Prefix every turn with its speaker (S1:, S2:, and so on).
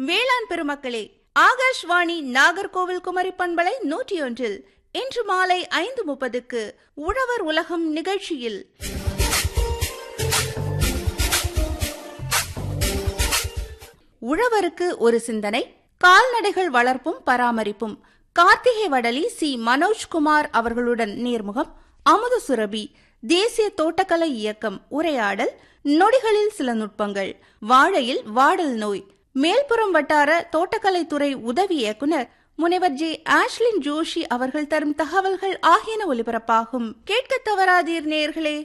S1: வேளாண் பெருமக்களே ஆகாஷ்வாணி நாகர்கோவில் குமரி பண்பலை நூற்றி ஒன்றில் இன்று மாலை ஐந்து முப்பதுக்கு உழவர் உலகம் நிகழ்ச்சியில் உழவருக்கு ஒரு சிந்தனை கால்நடைகள் வளர்ப்பும் பராமரிப்பும் கார்த்திகை வடலி சி மனோஜ்குமார் அவர்களுடன் நேர்முகம் அமுத சுரபி தேசிய தோட்டக்கலை இயக்கம் உரையாடல் நொடிகளில் சில நுட்பங்கள் வாழையில் வாடல் நோய் மேல்புறம் வட்டார தோட்டக்கலைத்துறை உதவி இயக்குனர் முனைவர் ஜே ஆஷ்லின் ஜோஷி அவர்கள் தரும் தகவல்கள் ஆகியன ஒலிபரப்பாகும் கேட்க தவறாதீர் நேர்களே